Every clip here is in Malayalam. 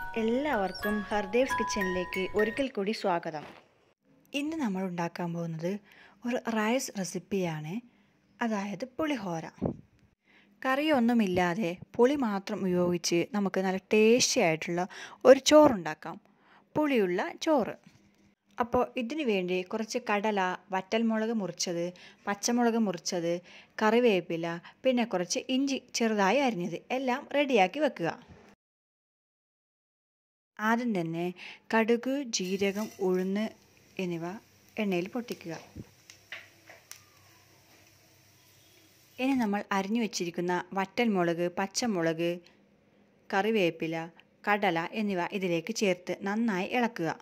എല്ലാവർക്കും ഹർദേവ്സ് കിച്ചണിലേക്ക് ഒരിക്കൽ കൂടി സ്വാഗതം ഇന്ന് നമ്മൾ ഉണ്ടാക്കാൻ പോകുന്നത് ഒരു റൈസ് റെസിപ്പിയാണ് അതായത് പുളിഹോര കറിയൊന്നുമില്ലാതെ പുളി മാത്രം ഉപയോഗിച്ച് നമുക്ക് നല്ല ടേസ്റ്റി ആയിട്ടുള്ള ഒരു ചോറുണ്ടാക്കാം പുളിയുള്ള ചോറ് അപ്പോൾ ഇതിനു വേണ്ടി കുറച്ച് കടല വറ്റൽമുളക് മുറിച്ചത് പച്ചമുളക് മുറിച്ചത് കറിവേപ്പില പിന്നെ കുറച്ച് ഇഞ്ചി ചെറുതായി അരിഞ്ഞത് എല്ലാം റെഡിയാക്കി വെക്കുക ആദ്യം തന്നെ കടുക് ജീരകം ഉഴുന്ന് എന്നിവ എണ്ണയിൽ പൊട്ടിക്കുക ഇനി നമ്മൾ അരിഞ്ഞു വെച്ചിരിക്കുന്ന വറ്റൽമുളക് പച്ചമുളക് കറിവേപ്പില കടല എന്നിവ ഇതിലേക്ക് ചേർത്ത് നന്നായി ഇളക്കുക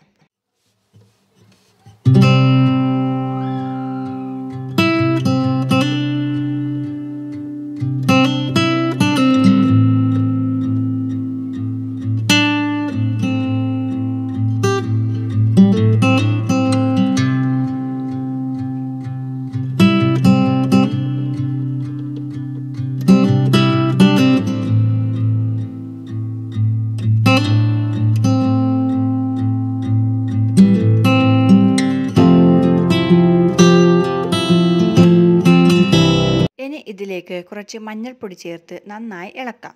ഇനി ഇതിലേക്ക് കുറച്ച് മഞ്ഞൾപ്പൊടി ചേർത്ത് നന്നായി ഇളക്കാം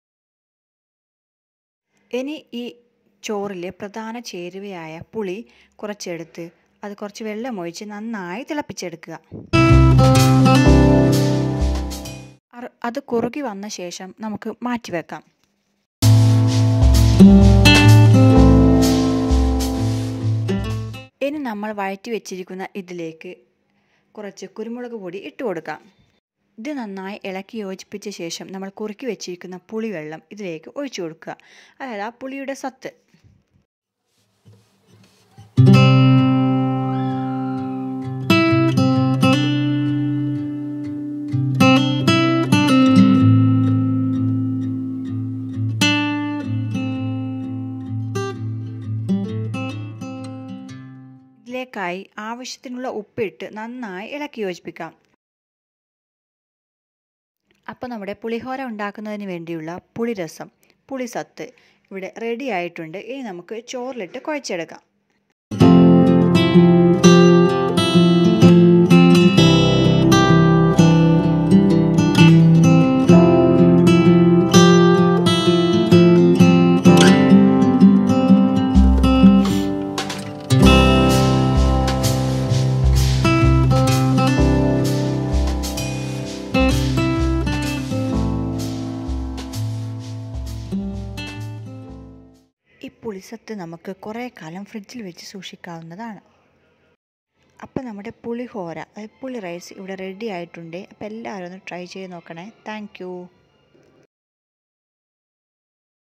ഇനി ഈ ചോറിലെ പ്രധാന ചേരുവയായ പുളി കുറച്ചെടുത്ത് അത് കുറച്ച് വെള്ളമൊഴിച്ച് നന്നായി തിളപ്പിച്ചെടുക്കുക അത് കുറുകി വന്ന ശേഷം നമുക്ക് മാറ്റിവെക്കാം ഇനി നമ്മൾ വഴറ്റി വെച്ചിരിക്കുന്ന ഇതിലേക്ക് കുറച്ച് കുരുമുളക് പൊടി ഇട്ട് കൊടുക്കാം ഇത് നന്നായി ഇളക്കി യോജിപ്പിച്ച ശേഷം നമ്മൾ കുറുക്കി വെച്ചിരിക്കുന്ന പുളിവെള്ളം ഇതിലേക്ക് ഒഴിച്ചു കൊടുക്കുക അതായത് ആ പുളിയുടെ സത്ത് ഇതിലേക്കായി ആവശ്യത്തിനുള്ള ഉപ്പിട്ട് നന്നായി ഇളക്കി യോജിപ്പിക്കാം അപ്പോൾ നമ്മുടെ പുളിഹോര ഉണ്ടാക്കുന്നതിന് വേണ്ടിയുള്ള പുളിരസം പുളിസത്ത് ഇവിടെ റെഡി ആയിട്ടുണ്ട് ഇനി നമുക്ക് ചോറിലിട്ട് കുഴച്ചെടുക്കാം ഈ പുളിസത്ത് നമുക്ക് കുറേ കാലം ഫ്രിഡ്ജിൽ വെച്ച് സൂക്ഷിക്കാവുന്നതാണ് അപ്പോൾ നമ്മുടെ പുളിഹോര അതായത് പുളി റൈസ് ഇവിടെ റെഡി ആയിട്ടുണ്ട് അപ്പോൾ എല്ലാവരും ഒന്ന് ട്രൈ ചെയ്ത് നോക്കണേ താങ്ക്